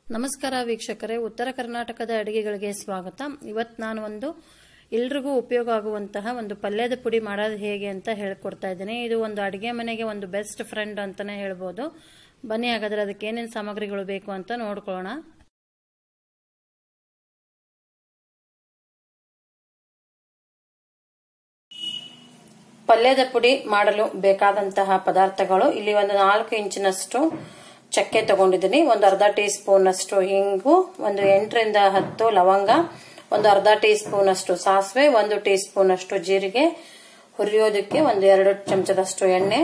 ನಮಸ್ಕಾರ ವೀಕ್ಷಕರೇ ಉತ್ತರ ಕರ್ನಾಟಕದ ಅಡುಗೆಗಳಿಗೆ ಸ್ವಾಗತ ಇವತ್ತು ನಾನು ಒಂದು ಎಲ್ರಿಗೂ ಉಪಯೋಗ ಆಗುವಂತಹ ಒಂದು ಪಲ್ಯದ ಪುಡಿ ಮಾಡೋದು ಹೇಗೆ ಅಂತ ಹೇಳ್ಕೊಡ್ತಾ ಇದ್ದೀನಿ ಇದು ಒಂದು ಅಡುಗೆ ಮನೆಗೆ ಒಂದು ಬೆಸ್ಟ್ ಫ್ರೆಂಡ್ ಅಂತಾನೆ ಹೇಳ್ಬೋದು ಬನ್ನಿ ಹಾಗಾದ್ರೆ ಅದಕ್ಕೆ ಏನೇನು ಸಾಮಗ್ರಿಗಳು ಬೇಕು ಅಂತ ನೋಡ್ಕೊಳ್ಳೋಣ ಪಲ್ಯದ ಪುಡಿ ಮಾಡಲು ಬೇಕಾದಂತಹ ಪದಾರ್ಥಗಳು ಇಲ್ಲಿ ಒಂದು ನಾಲ್ಕು ಇಂಚಿನಷ್ಟು ಚಕ್ಕೆ ತಗೊಂಡಿದ್ದೀನಿ ಒಂದು ಅರ್ಧ ಟೀ ಸ್ಪೂನ್ ಅಷ್ಟು ಹಿಂಗು ಒಂದು ಎಂಟರಿಂದ ಹತ್ತು ಲವಂಗ ಒಂದು ಅರ್ಧ ಟೀ ಸ್ಪೂನ್ ಅಷ್ಟು ಸಾಸಿವೆ ಒಂದು ಟೀ ಸ್ಪೂನ್ ಅಷ್ಟು ಜೀರಿಗೆ ಹುರಿಯೋದಕ್ಕೆ ಒಂದು ಎರಡು ಚಮಚದಷ್ಟು ಎಣ್ಣೆ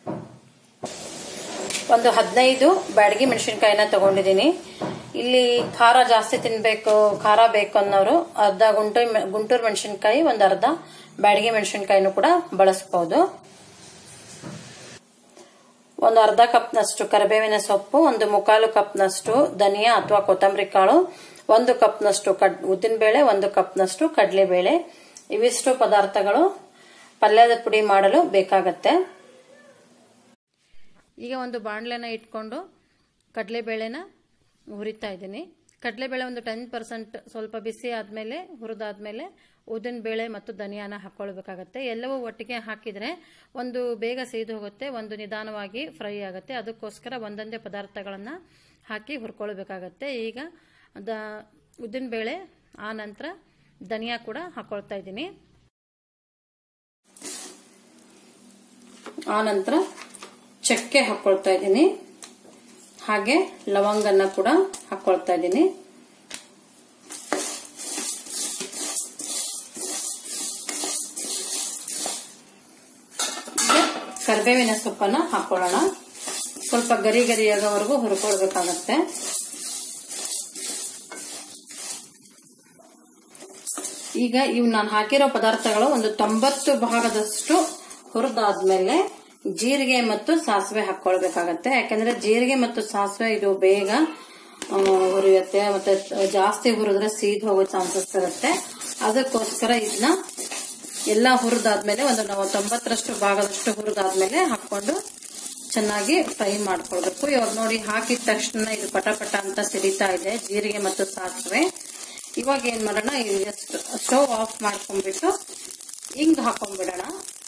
ಒಂದು ಹದಿನೈದು ಬ್ಯಾಡಗಿ ಮೆಣಸಿನ್ಕಾಯಿನ ತಗೊಂಡಿದ್ದೀನಿ ಇಲ್ಲಿ ಖಾರ ಜಾಸ್ತಿ ತಿನ್ಬೇಕು ಖಾರ ಬೇಕು ಅನ್ನೋರು ಅರ್ಧ ಗುಂಟೂರು ಗುಂಟೂರು ಮೆಣಸಿನ್ಕಾಯಿ ಒಂದು ಅರ್ಧ ಬ್ಯಾಡಗಿ ಮೆಣಸಿನ್ಕಾಯಿನೂ ಕೂಡ ಬಳಸಬಹುದು ಒಂದು ಅರ್ಧ ಕಪ್ನಷ್ಟು ಕರಿಬೇವಿನ ಸೊಪ್ಪು ಒಂದು ಮುಕ್ಕಾಲು ಕಪ್ನಷ್ಟು ಧನಿಯಾ ಅಥವಾ ಕೊತ್ತಂಬರಿ ಕಾಳು ಒಂದು ಕಪ್ನಷ್ಟು ಕಡ್ ಉದ್ದಿನಬೇಳೆ ಒಂದು ಕಪ್ನಷ್ಟು ಕಡಲೆಬೇಳೆ ಇವಿಷ್ಟು ಪದಾರ್ಥಗಳು ಪಲ್ಯದ ಪುಡಿ ಮಾಡಲು ಬೇಕಾಗತ್ತೆ ಈಗ ಒಂದು ಬಾಣಲೆನ ಇಟ್ಕೊಂಡು ಕಡಲೆಬೇಳೆನ ಹುರಿತಾ ಇದ್ದೀನಿ ಕಡಲೆಬೇಳೆ ಒಂದು ಟೆನ್ ಪರ್ಸೆಂಟ್ ಸ್ವಲ್ಪ ಬಿಸಿ ಆದಮೇಲೆ ಹುರಿದಾದ್ಮೇಲೆ ಉದ್ದಿನ ಬೇಳೆ ಮತ್ತು ಧನಿಯಾನ ಹಾಕ್ಕೊಳ್ಬೇಕಾಗತ್ತೆ ಎಲ್ಲವೂ ಒಟ್ಟಿಗೆ ಹಾಕಿದರೆ ಒಂದು ಬೇಗ ಸೀದು ಹೋಗುತ್ತೆ ಒಂದು ನಿಧಾನವಾಗಿ ಫ್ರೈ ಆಗುತ್ತೆ ಅದಕ್ಕೋಸ್ಕರ ಒಂದೊಂದೇ ಪದಾರ್ಥಗಳನ್ನು ಹಾಕಿ ಹುರ್ಕೊಳ್ಬೇಕಾಗತ್ತೆ ಈಗ ದ ಉದ್ದಿನ ಬೇಳೆ ಆ ನಂತರ ಧನಿಯಾ ಕೂಡ ಹಾಕ್ಕೊಳ್ತಾ ಇದ್ದೀನಿ ಆ ನಂತರ ಚಕ್ಕೆ ಹಾಕ್ಕೊಳ್ತಾ ಇದ್ದೀನಿ ಹಾಗೆ ಲವಂಗನ್ನ ಕೂಡ ಹಾಕ್ಕೊಳ್ತಾ ಇದ್ದೀನಿ ಕರಿಬೇವಿನ ಸೊಪ್ಪನ್ನ ಹಾಕೊಳ್ಳೋಣ ಸ್ವಲ್ಪ ಗರಿ ಗರಿಯಾಗವರೆಗೂ ಹುರ್ಕೊಳ್ಬೇಕಾಗತ್ತೆ ಈಗ ಇವು ನಾನು ಹಾಕಿರೋ ಪದಾರ್ಥಗಳು ಒಂದು ತೊಂಬತ್ತು ಭಾಗದಷ್ಟು ಹುರಿದಾದ್ಮೇಲೆ ಜೀರಿಗೆ ಮತ್ತು ಸಾಸಿವೆ ಹಾಕೊಳ್ಬೇಕಾಗತ್ತೆ ಯಾಕಂದ್ರೆ ಜೀರಿಗೆ ಮತ್ತು ಸಾಸಿವೆ ಇದು ಬೇಗ ಹುರಿಯುತ್ತೆ ಮತ್ತೆ ಜಾಸ್ತಿ ಹುರಿದ್ರೆ ಸೀದ್ ಹೋಗೋ ಚಾನ್ಸಸ್ ಇರುತ್ತೆ ಅದಕ್ಕೋಸ್ಕರ ಇದನ್ನ ಎಲ್ಲ ಹುರಿದಾದ್ಮೇಲೆ ಒಂದು ನಾವು ತೊಂಬತ್ತರಷ್ಟು ಭಾಗದಷ್ಟು ಹುರಿದಾದ್ಮೇಲೆ ಹಾಕೊಂಡು ಚೆನ್ನಾಗಿ ಫ್ರೈ ಮಾಡ್ಕೊಳ್ಬೇಕು ಇವಾಗ ನೋಡಿ ಹಾಕಿದ ತಕ್ಷಣ ಇದು ಪಟ ಪಟ ಅಂತ ಸಿಡಿತಾ ಇದೆ ಜೀರಿಗೆ ಮತ್ತು ಸಾಸಿವೆ ಇವಾಗ ಏನ್ ಮಾಡೋಣ ಸ್ಟವ್ ಆಫ್ ಮಾಡ್ಕೊಂಡ್ಬಿಟ್ಟು ಹಿಂಗ್ ಹಾಕೊಂಡ್ಬಿಡೋಣ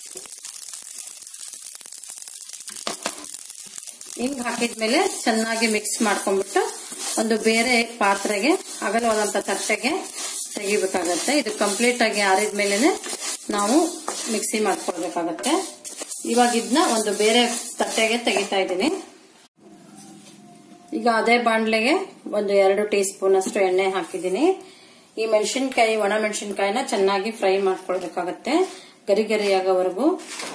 ಹಿಂಗ್ ಹಾಕಿದ್ಮೇಲೆ ಚೆನ್ನಾಗಿ ಮಿಕ್ಸ್ ಮಾಡ್ಕೊಂಡ್ಬಿಟ್ಟು ಒಂದು ಬೇರೆ ಪಾತ್ರೆಗೆ ಅಗಲವಾದಂತ ತಟ್ಟೆಗೆ ತೆಗಿಬೇಕಾಗತ್ತೆ ಇದು ಕಂಪ್ಲೀಟ್ ಆಗಿ ಆರಿದ್ಮೇಲೆ ನಾವು ಮಿಕ್ಸಿ ಮಾಡ್ಕೊಳ್ಬೇಕಾಗತ್ತೆ ಇವಾಗ ಇದನ್ನ ಒಂದು ಬೇರೆ ತಟ್ಟೆಗೆ ತೆಗಿತಾ ಇದ್ದೀನಿ ಈಗ ಅದೇ ಬಾಣ್ಲೆಗೆ ಒಂದು ಎರಡು ಟೀ ಸ್ಪೂನ್ ಅಷ್ಟು ಎಣ್ಣೆ ಹಾಕಿದ್ದೀನಿ ಈ ಮೆಣಸಿನ್ಕಾಯಿ ಒಣ ಮೆಣಸಿನ್ಕಾಯಿನ ಚೆನ್ನಾಗಿ ಫ್ರೈ ಮಾಡ್ಕೊಳ್ಬೇಕಾಗತ್ತೆ ಗರಿ ಗರಿ ಆಗೋವರೆಗೂ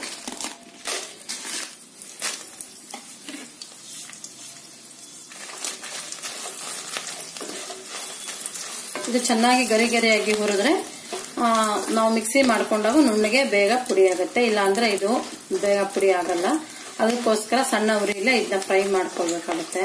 ಇದು ಚೆನ್ನಾಗಿ ಗರಿ ಗರಿಯಾಗಿ ಹುರಿದ್ರೆ ನಾವು ಮಿಕ್ಸಿ ಮಾಡ್ಕೊಂಡಾಗ ನುಣ್ಣಗೆ ಬೇಗ ಪುಡಿ ಆಗುತ್ತೆ ಇಲ್ಲ ಅಂದ್ರೆ ಇದು ಬೇಗ ಪುಡಿ ಆಗಲ್ಲ ಅದಕ್ಕೋಸ್ಕರ ಸಣ್ಣ ಉರಿயில ಇದನ್ನ ಫ್ರೈ ಮಾಡ್ಕೊಳ್ಬೇಕಾಗುತ್ತೆ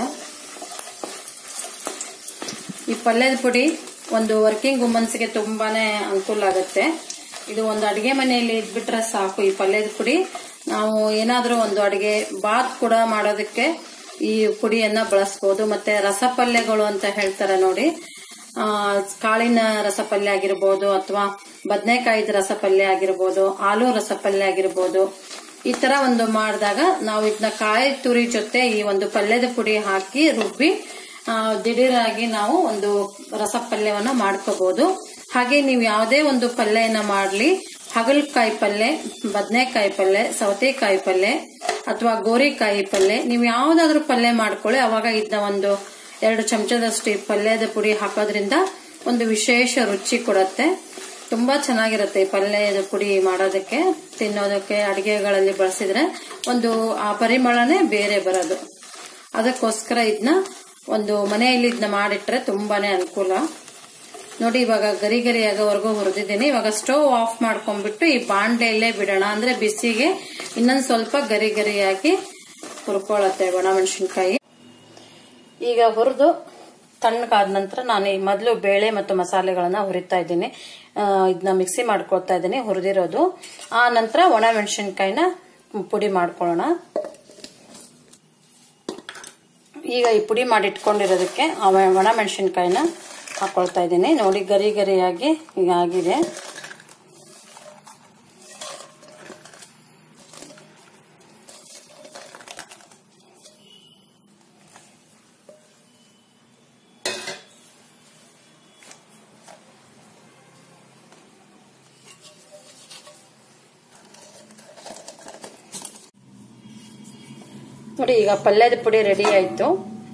ಈ ಪಲ್ಯದ ಪುಡಿ ಒಂದು ವರ್ಕಿಂಗ್ ವುಮನ್ಸ್ಗೆ ತುಂಬಾನೇ ಅನುಕೂಲ ಆಗುತ್ತೆ ಇದು ಒಂದು ಅಡಿಗೆ ಮನೆಯಲ್ಲಿ ಇದ್ಬಿಟ್ರೆ ಸಾಕು ಈ ಪಲ್ಯದ ಪುಡಿ ನಾವು ಏನಾದ್ರೂ ಒಂದು ಅಡಿಗೆ ಬಾತ್ ಕೂಡ ಮಾಡೋದಕ್ಕೆ ಈ ಪುಡಿಯನ್ನ ಬಳಸಬಹುದು ಮತ್ತೆ ರಸಪಲ್ಯಗಳು ಅಂತ ಹೇಳ್ತಾರೆ ನೋಡಿ ಕಾಳಿನ ರಸಪಲ್ಯ ಆಗಿರ್ಬೋದು ಅಥವಾ ಬದನೆಕಾಯಿದ ರಸಪಲ್ಯ ಆಗಿರ್ಬೋದು ಆಲೂ ರಸಪಲ್ಯ ಆಗಿರ್ಬೋದು ಈ ತರ ಒಂದು ಮಾಡಿದಾಗ ನಾವು ಇದನ್ನ ಕಾಯಿ ತುರಿ ಜೊತೆ ಈ ಒಂದು ಪಲ್ಯದ ಪುಡಿ ಹಾಕಿ ರುಬ್ಬಿ ದಿಢೀರಾಗಿ ನಾವು ಒಂದು ರಸಪಲ್ಯವನ್ನ ಮಾಡ್ಕೋಬಹುದು ಹಾಗೆ ನೀವು ಯಾವುದೇ ಒಂದು ಪಲ್ಯನ ಮಾಡ್ಲಿ ಹಗಲಕಾಯಿ ಪಲ್ಯ ಬದನೆಕಾಯಿ ಪಲ್ಯ ಸೌತೆಕಾಯಿ ಪಲ್ಯ ಅಥವಾ ಗೋರಿಕಾಯಿ ಪಲ್ಯ ನೀವು ಯಾವ್ದಾದ್ರು ಪಲ್ಯ ಮಾಡ್ಕೊಳ್ಳಿ ಅವಾಗ ಇದನ್ನ ಒಂದು ಎರಡು ಚಮಚದಷ್ಟು ಈ ಪಲ್ಯದ ಪುಡಿ ಹಾಕೋದ್ರಿಂದ ಒಂದು ವಿಶೇಷ ರುಚಿ ಕೊಡುತ್ತೆ ತುಂಬಾ ಚೆನ್ನಾಗಿರುತ್ತೆ ಈ ಪಲ್ಯದ ಪುಡಿ ಮಾಡೋದಕ್ಕೆ ತಿನ್ನೋದಕ್ಕೆ ಅಡಿಗೆಗಳಲ್ಲಿ ಬಳಸಿದ್ರೆ ಒಂದು ಆ ಪರಿಮಳನೇ ಬೇರೆ ಬರೋದು ಅದಕ್ಕೋಸ್ಕರ ಇದನ್ನ ಒಂದು ಮನೆಯಲ್ಲಿ ಇದನ್ನ ಮಾಡಿಟ್ರೆ ತುಂಬಾನೇ ಅನುಕೂಲ ನೋಡಿ ಇವಾಗ ಗರಿ ಗರಿ ಆಗೋವರೆಗೂ ಹುರಿದಿದ್ದೀನಿ ಇವಾಗ ಸ್ಟವ್ ಆಫ್ ಮಾಡ್ಕೊಂಡ್ಬಿಟ್ಟು ಈ ಬಾಂಡೆಯಲ್ಲೇ ಬಿಡೋಣ ಅಂದ್ರೆ ಬಿಸಿಗೆ ಇನ್ನೊಂದ್ ಸ್ವಲ್ಪ ಗರಿ ಗರಿಯಾಗಿ ಹುರ್ಕೊಳತ್ತೆ ಒಣ ಮೆಣಸಿನ್ಕಾಯಿ ಈಗ ಹುರಿದು ತಣ್ಣಗಾದ ನಂತರ ನಾನು ಈ ಮೊದಲು ಬೇಳೆ ಮತ್ತು ಮಸಾಲೆಗಳನ್ನ ಹುರಿತಾ ಇದ್ದೀನಿ ಇದನ್ನ ಮಿಕ್ಸಿ ಮಾಡ್ಕೊಳ್ತಾ ಇದ್ದೀನಿ ಹುರಿದಿರೋದು ಆ ನಂತರ ಒಣ ಮೆಣಸಿನ್ಕಾಯಿನ ಪುಡಿ ಮಾಡ್ಕೊಳ್ಳೋಣ ಈಗ ಈ ಪುಡಿ ಮಾಡಿ ಇಟ್ಕೊಂಡಿರೋದಕ್ಕೆ ಆ ಒಣ ಮೆಣಸಿನ್ಕಾಯಿನ ಹಾಕೊಳ್ತಾ ಇದ್ದೀನಿ ನೋಡಿ ಗರಿ ಗರಿಯಾಗಿ ಈಗ ಆಗಿದೆ ನೋಡಿ ಈಗ ಪಲ್ಯದ ಪುಡಿ ರೆಡಿ ಆಯ್ತು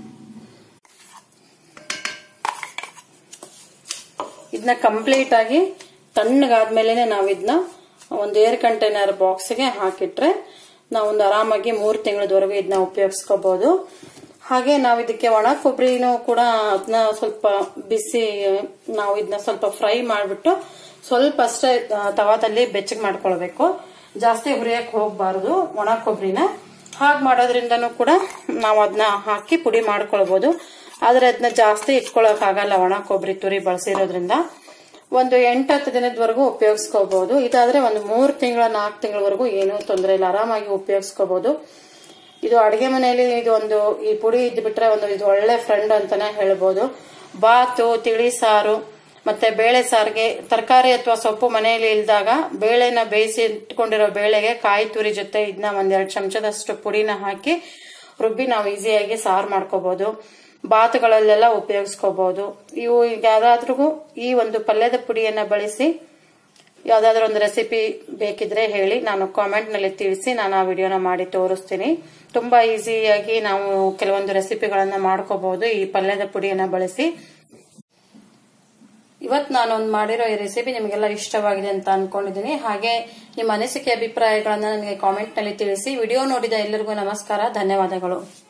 ಇದನ್ನ ಕಂಪ್ಲೀಟ್ ಆಗಿ ತಣ್ಣಗಾದ್ಮೇಲೆ ನಾವು ಇದನ್ನ ಒಂದು ಏರ್ ಕಂಟೈನರ್ ಬಾಕ್ಸ್ಗೆ ಹಾಕಿಟ್ರೆ ನಾವು ಒಂದು ಆರಾಮಾಗಿ ಮೂರು ತಿಂಗಳದವರೆಗೂ ಇದನ್ನ ಉಪಯೋಗಿಸ್ಕೋಬಹುದು ಹಾಗೆ ನಾವು ಇದಕ್ಕೆ ಒಣ ಕೊಬ್ಬರಿನೂ ಕೂಡ ಅದನ್ನ ಸ್ವಲ್ಪ ಬಿಸಿ ನಾವು ಇದನ್ನ ಸ್ವಲ್ಪ ಫ್ರೈ ಮಾಡಿಬಿಟ್ಟು ಸ್ವಲ್ಪ ಅಷ್ಟೇ ತವಾದಲ್ಲಿ ಬೆಚ್ಚಗೆ ಮಾಡ್ಕೊಳ್ಬೇಕು ಜಾಸ್ತಿ ಹುರಿಯಕ್ಕೆ ಹೋಗಬಾರ್ದು ಒಣ ಕೊಬ್ಬರಿನ ಹಾಗೆ ಮಾಡೋದ್ರಿಂದನೂ ಕೂಡ ನಾವು ಅದನ್ನ ಹಾಕಿ ಪುಡಿ ಮಾಡ್ಕೊಳ್ಬಹುದು ಆದ್ರೆ ಅದನ್ನ ಜಾಸ್ತಿ ಇಟ್ಕೊಳಕ್ ಆಗಲ್ಲ ಒಣ ಕೊಬ್ಬರಿ ತುರಿ ಬಳಸಿರೋದ್ರಿಂದ ಒಂದು ಎಂಟತ್ತು ದಿನದವರೆಗೂ ಉಪಯೋಗಿಸ್ಕೋಬಹುದು ಇದಾದ್ರೆ ಒಂದು ಮೂರು ತಿಂಗಳ ನಾಲ್ಕು ತಿಂಗಳವರೆಗೂ ಏನೂ ತೊಂದರೆ ಇಲ್ಲ ಆರಾಮಾಗಿ ಉಪಯೋಗಿಸ್ಕೋಬಹುದು ಇದು ಅಡಿಗೆ ಮನೆಯಲ್ಲಿ ಇದು ಒಂದು ಈ ಪುಡಿ ಇದ್ದು ಬಿಟ್ರೆ ಒಂದು ಇದು ಒಳ್ಳೆ ಫ್ರೆಂಡ್ ಅಂತಾನೆ ಹೇಳ್ಬೋದು ಬಾತು ತಿಳಿ ಸಾರು ಮತ್ತೆ ಬೇಳೆ ಸಾರಿಗೆ ತರಕಾರಿ ಅಥವಾ ಸೊಪ್ಪು ಮನೆಯಲ್ಲಿ ಇಲ್ದಾಗ ಬೇಳೆನ ಬೇಯಿಸಿ ಇಟ್ಕೊಂಡಿರೋ ಬೇಳೆಗೆ ಕಾಯಿ ತುರಿ ಜೊತೆ ಇದನ್ನ ಒಂದೆರಡು ಚಮಚದಷ್ಟು ಪುಡಿನ ಹಾಕಿ ರುಬ್ಬಿ ನಾವು ಈಸಿಯಾಗಿ ಸಾರು ಮಾಡ್ಕೋಬಹುದು ಬಾತುಗಳಲ್ಲೆಲ್ಲ ಉಪಯೋಗಿಸ್ಕೋಬಹುದು ಇವು ಯಾವ್ದಾದ್ರೂ ಈ ಒಂದು ಪಲ್ಯದ ಪುಡಿಯನ್ನ ಬಳಸಿ ಯಾವ್ದಾದ್ರು ಒಂದು ರೆಸಿಪಿ ಬೇಕಿದ್ರೆ ಹೇಳಿ ನಾನು ಕಾಮೆಂಟ್ ನಲ್ಲಿ ತಿಳಿಸಿ ನಾನು ಆ ವಿಡಿಯೋನ ಮಾಡಿ ತೋರಿಸ್ತೀನಿ ತುಂಬಾ ಈಸಿಯಾಗಿ ನಾವು ಕೆಲವೊಂದು ರೆಸಿಪಿಗಳನ್ನ ಮಾಡ್ಕೋಬಹುದು ಈ ಪಲ್ಯದ ಪುಡಿಯನ್ನ ಬಳಸಿ ಇವತ್ತು ನಾನೊಂದು ಮಾಡಿರೋ ಈ ರೆಸಿಪಿ ನಿಮಗೆಲ್ಲ ಇಷ್ಟವಾಗಿದೆ ಅಂತ ಅನ್ಕೊಂಡಿದ್ದೀನಿ ಹಾಗೆ ನಿಮ್ಮ ಅನಿಸಿಕೆ ಅಭಿಪ್ರಾಯಗಳನ್ನ ನನಗೆ ಕಾಮೆಂಟ್ ನಲ್ಲಿ ತಿಳಿಸಿ ವಿಡಿಯೋ ನೋಡಿದ ಎಲ್ಲರಿಗೂ ನಮಸ್ಕಾರ ಧನ್ಯವಾದಗಳು